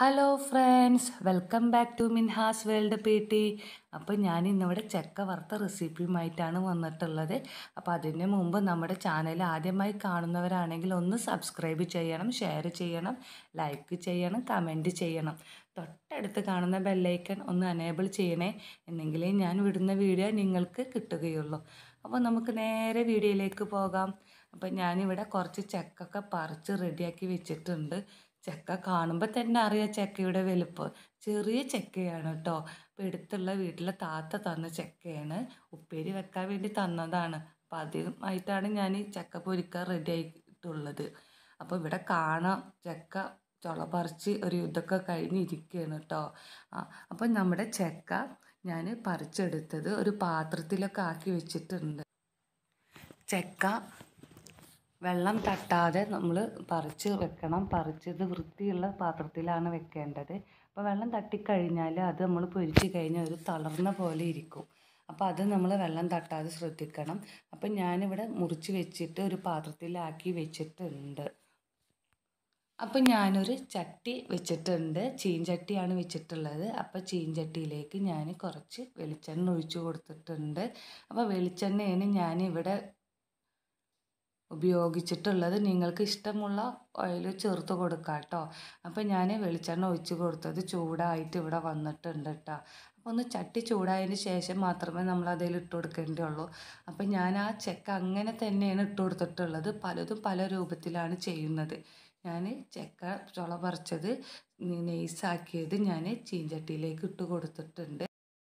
hello friends welcome back to Minhas world P T അപ്പോൾ ഞാൻ ഇന്നിവിടെ ചക്ക വറുത്ത റെസിപ്പിയുമായിട്ടാണ് വന്നിട്ടുള്ളത് അപ്പോൾ അതിന് മുമ്പ് നമ്മുടെ ചാനൽ ആദ്യമായി കാണുന്നവരാണെങ്കിൽ ഒന്ന് സബ്സ്ക്രൈബ് ചെയ്യണം ഷെയർ ചെയ്യണം ലൈക്ക് ചെയ്യണം കമൻറ്റ് ചെയ്യണം തൊട്ടടുത്ത് കാണുന്ന ബെല്ലൈക്കൺ ഒന്ന് അനേബിൾ ചെയ്യണേ എന്നെങ്കിലേ ഞാൻ വിടുന്ന വീഡിയോ നിങ്ങൾക്ക് കിട്ടുകയുള്ളൂ അപ്പോൾ നമുക്ക് നേരെ വീഡിയോയിലേക്ക് പോകാം അപ്പോൾ ഞാനിവിടെ കുറച്ച് ചക്കൊക്കെ പറിച്ച് റെഡിയാക്കി വെച്ചിട്ടുണ്ട് ചക്ക കാണുമ്പോൾ തന്നെ അറിയാം ചക്കയുടെ വലുപ്പം ചെറിയ ചക്കയാണ് കേട്ടോ അപ്പോൾ അടുത്തുള്ള വീട്ടിലെ താത്ത തന്ന ചക്കയാണ് ഉപ്പേരി വെക്കാൻ വേണ്ടി തന്നതാണ് അപ്പോൾ അതുമായിട്ടാണ് ഞാൻ ഈ ചക്ക പൊരിക്കാൻ റെഡി ആയിട്ടുള്ളത് അപ്പോൾ ഇവിടെ കാണാം ചക്ക ചുള പറിച്ച് ഒരു ഇതൊക്കെ കഴിഞ്ഞിരിക്കുകയാണ് കേട്ടോ ആ അപ്പം നമ്മുടെ ചക്ക ഞാൻ പറിച്ചെടുത്തത് ഒരു പാത്രത്തിലൊക്കെ ആക്കി വെച്ചിട്ടുണ്ട് ചക്ക വെള്ളം തട്ടാതെ നമ്മൾ പറിച്ച് വെക്കണം പറിച്ചത് വൃത്തിയുള്ള പാത്രത്തിലാണ് വെക്കേണ്ടത് അപ്പോൾ വെള്ളം തട്ടിക്കഴിഞ്ഞാൽ അത് നമ്മൾ പൊരിച്ച് കഴിഞ്ഞാൽ ഒരു തളർന്ന പോലെ ഇരിക്കും അപ്പോൾ അത് നമ്മൾ വെള്ളം തട്ടാതെ ശ്രദ്ധിക്കണം അപ്പം ഞാനിവിടെ മുറിച്ച് വെച്ചിട്ട് ഒരു പാത്രത്തിലാക്കി വെച്ചിട്ടുണ്ട് അപ്പം ഞാനൊരു ചട്ടി വെച്ചിട്ടുണ്ട് ചീഞ്ചട്ടിയാണ് വെച്ചിട്ടുള്ളത് അപ്പോൾ ചീഞ്ചട്ടിയിലേക്ക് ഞാൻ കുറച്ച് വെളിച്ചെണ്ണ ഒഴിച്ചു കൊടുത്തിട്ടുണ്ട് അപ്പോൾ വെളിച്ചെണ്ണയാണ് ഞാനിവിടെ ഉപയോഗിച്ചിട്ടുള്ളത് നിങ്ങൾക്ക് ഇഷ്ടമുള്ള ഓയിൽ ചേർത്ത് കൊടുക്കാം കേട്ടോ അപ്പോൾ ഞാൻ വെളിച്ചെണ്ണ ഒഴിച്ച് കൊടുത്തത് ചൂടായിട്ട് ഇവിടെ വന്നിട്ടുണ്ട് കേട്ടോ അപ്പോൾ ഒന്ന് ചട്ടി ചൂടായതിന് ശേഷം മാത്രമേ നമ്മൾ അതിൽ ഇട്ട് കൊടുക്കേണ്ടുള്ളൂ അപ്പോൾ ഞാൻ ആ ചെക്ക അങ്ങനെ തന്നെയാണ് ഇട്ട് കൊടുത്തിട്ടുള്ളത് പലതും പല രൂപത്തിലാണ് ചെയ്യുന്നത് ഞാൻ ചെക്ക ചുള പറിച്ചത് നെയ്സാക്കിയത് ഞാൻ ചീഞ്ചട്ടിയിലേക്ക് ഇട്ട് കൊടുത്തിട്ടുണ്ട്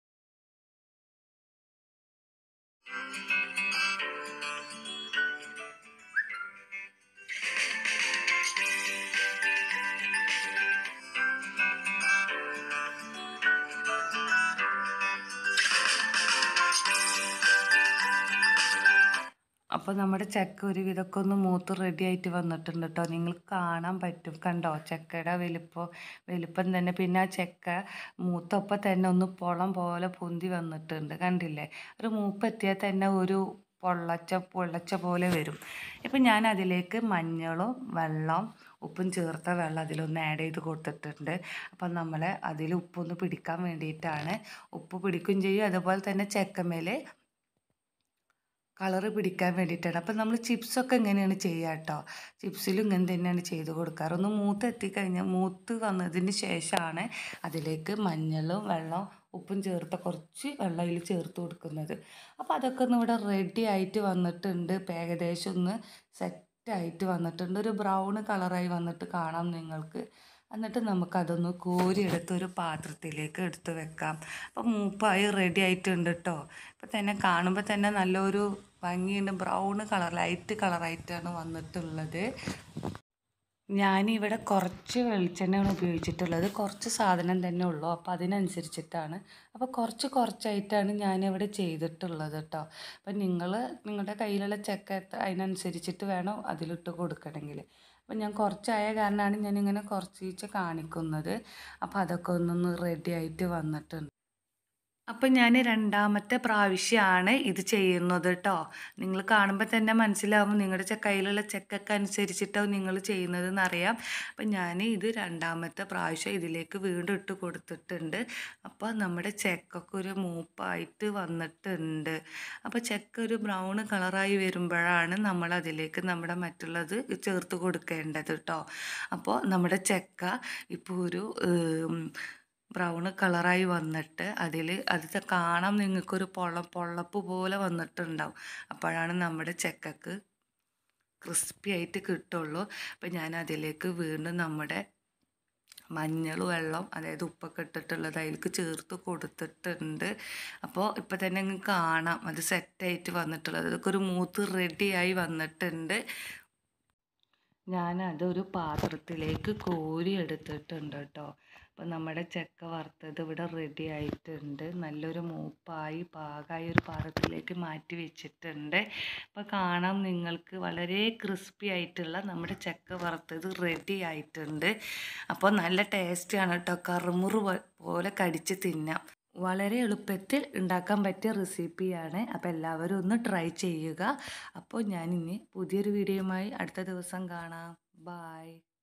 അപ്പോൾ നമ്മുടെ ചക്ക ഒരു വിധമൊക്കെ ഒന്ന് മൂത്ത് റെഡി ആയിട്ട് വന്നിട്ടുണ്ട് കേട്ടോ നിങ്ങൾക്ക് കാണാൻ പറ്റും കണ്ടോ ചക്കയുടെ വലിപ്പം വലിപ്പം തന്നെ പിന്നെ ആ ചക്ക മൂത്തൊപ്പം തന്നെ ഒന്ന് പൊളം പോലെ പൊന്തി വന്നിട്ടുണ്ട് കണ്ടില്ലേ ഒരു മൂപ്പെത്തിയാൽ തന്നെ ഒരു പൊള്ളച്ച പൊള്ളച്ച പോലെ വരും ഇപ്പം ഞാൻ അതിലേക്ക് മഞ്ഞളും വെള്ളം ഉപ്പും ചേർത്ത വെള്ളം അതിലൊന്ന് ആഡ് ചെയ്ത് കൊടുത്തിട്ടുണ്ട് അപ്പം നമ്മൾ അതിൽ ഉപ്പൊന്ന് പിടിക്കാൻ വേണ്ടിയിട്ടാണ് ഉപ്പ് പിടിക്കുകയും ചെയ്യും അതുപോലെ തന്നെ ചക്കമേൽ കളറ് പിടിക്കാൻ വേണ്ടിയിട്ടാണ് അപ്പം നമ്മൾ ചിപ്സൊക്കെ എങ്ങനെയാണ് ചെയ്യുക കേട്ടോ ചിപ്സിലും ഇങ്ങനെ തന്നെയാണ് ചെയ്ത് കൊടുക്കാറ് ഒന്ന് മൂത്ത് എത്തിക്കഴിഞ്ഞാൽ മൂത്ത് വന്നതിന് ശേഷമാണ് അതിലേക്ക് മഞ്ഞളും വെള്ളം ഉപ്പും ചേർത്ത കുറച്ച് വെള്ളം അതിൽ ചേർത്ത് കൊടുക്കുന്നത് അപ്പോൾ അതൊക്കെ ഒന്ന് ഇവിടെ റെഡി ആയിട്ട് വന്നിട്ടുണ്ട് ഏകദേശം ഒന്ന് സെറ്റായിട്ട് വന്നിട്ടുണ്ട് ഒരു ബ്രൗൺ കളറായി വന്നിട്ട് കാണാം നിങ്ങൾക്ക് എന്നിട്ട് നമുക്കതൊന്ന് കോരിയെടുത്ത് ഒരു പാത്രത്തിലേക്ക് എടുത്ത് വെക്കാം അപ്പം മൂപ്പായി റെഡി ആയിട്ടുണ്ട് കേട്ടോ ഇപ്പം തന്നെ കാണുമ്പോൾ തന്നെ നല്ലൊരു ഭംഗിയുണ്ട് ബ്രൗൺ കളർ ലൈറ്റ് കളറായിട്ടാണ് വന്നിട്ടുള്ളത് ഞാനിവിടെ കുറച്ച് വെളിച്ചെണ്ണയാണ് ഉപയോഗിച്ചിട്ടുള്ളത് കുറച്ച് സാധനം തന്നെ ഉള്ളൂ അപ്പോൾ അതിനനുസരിച്ചിട്ടാണ് അപ്പോൾ കുറച്ച് കുറച്ചായിട്ടാണ് ഞാനിവിടെ ചെയ്തിട്ടുള്ളത് കേട്ടോ അപ്പം നിങ്ങൾ നിങ്ങളുടെ കയ്യിലുള്ള ചെക്ക അതിനനുസരിച്ചിട്ട് വേണം അതിലിട്ട് കൊടുക്കണമെങ്കിൽ അപ്പം ഞാൻ കുറച്ചായ കാരണമാണ് ഞാനിങ്ങനെ കുറച്ച് കാണിക്കുന്നത് അപ്പോൾ അതൊക്കെ ഒന്നൊന്ന് റെഡി ആയിട്ട് വന്നിട്ടുണ്ട് അപ്പം ഞാൻ രണ്ടാമത്തെ പ്രാവശ്യമാണ് ഇത് ചെയ്യുന്നത് കേട്ടോ നിങ്ങൾ കാണുമ്പോൾ തന്നെ മനസ്സിലാവും നിങ്ങളുടെ കയ്യിലുള്ള ചെക്കൊക്കെ അനുസരിച്ചിട്ടാവും നിങ്ങൾ ചെയ്യുന്നതെന്ന് അറിയാം അപ്പം ഞാൻ ഇത് രണ്ടാമത്തെ പ്രാവശ്യം ഇതിലേക്ക് വീണ്ടും ഇട്ട് കൊടുത്തിട്ടുണ്ട് അപ്പോൾ നമ്മുടെ ചെക്കൊക്കെ ഒരു മൂപ്പായിട്ട് വന്നിട്ടുണ്ട് അപ്പോൾ ചെക്ക ഒരു ബ്രൗൺ കളറായി വരുമ്പോഴാണ് നമ്മൾ അതിലേക്ക് നമ്മുടെ മറ്റുള്ളത് ചേർത്ത് കൊടുക്കേണ്ടത് കേട്ടോ അപ്പോൾ നമ്മുടെ ചെക്ക ഇപ്പോൾ ഒരു ബ്രൗൺ കളറായി വന്നിട്ട് അതിൽ അത് കാണാൻ നിങ്ങൾക്കൊരു പൊള്ള പൊള്ളപ്പ് പോലെ വന്നിട്ടുണ്ടാവും അപ്പോഴാണ് നമ്മുടെ ചെക്കക്ക് ക്രിസ്പി ആയിട്ട് കിട്ടുള്ളൂ അപ്പം ഞാൻ അതിലേക്ക് വീണ്ടും നമ്മുടെ മഞ്ഞൾ വെള്ളം അതായത് ഉപ്പൊക്കെ ഇട്ടിട്ടുള്ളത് അതിലേക്ക് ചേർത്ത് കൊടുത്തിട്ടുണ്ട് അപ്പോൾ ഇപ്പം തന്നെ നിങ്ങൾക്ക് കാണാം അത് സെറ്റായിട്ട് വന്നിട്ടുള്ളത് അതൊക്കെ ഒരു മൂത്ത് റെഡിയായി വന്നിട്ടുണ്ട് ഞാനതൊരു പാത്രത്തിലേക്ക് കോരി എടുത്തിട്ടുണ്ട് കേട്ടോ അപ്പോൾ നമ്മുടെ ചക്ക വറുത്തത് ഇവിടെ റെഡി ആയിട്ടുണ്ട് നല്ലൊരു മൂപ്പായി പാകമായി ഒരു പാത്രത്തിലേക്ക് മാറ്റി വെച്ചിട്ടുണ്ട് അപ്പോൾ കാണാം നിങ്ങൾക്ക് വളരെ ക്രിസ്പി ആയിട്ടുള്ള നമ്മുടെ ചക്ക വറുത്തത് റെഡി ആയിട്ടുണ്ട് അപ്പോൾ നല്ല ടേസ്റ്റാണ് കേട്ടോ കറുമുറു പോലെ കടിച്ച് തിന്നാം വളരെ എളുപ്പത്തിൽ ഉണ്ടാക്കാൻ പറ്റിയ റെസിപ്പിയാണ് അപ്പോൾ എല്ലാവരും ഒന്ന് ട്രൈ ചെയ്യുക അപ്പോൾ ഞാനിനി പുതിയൊരു വീഡിയോയുമായി അടുത്ത ദിവസം കാണാം ബായ്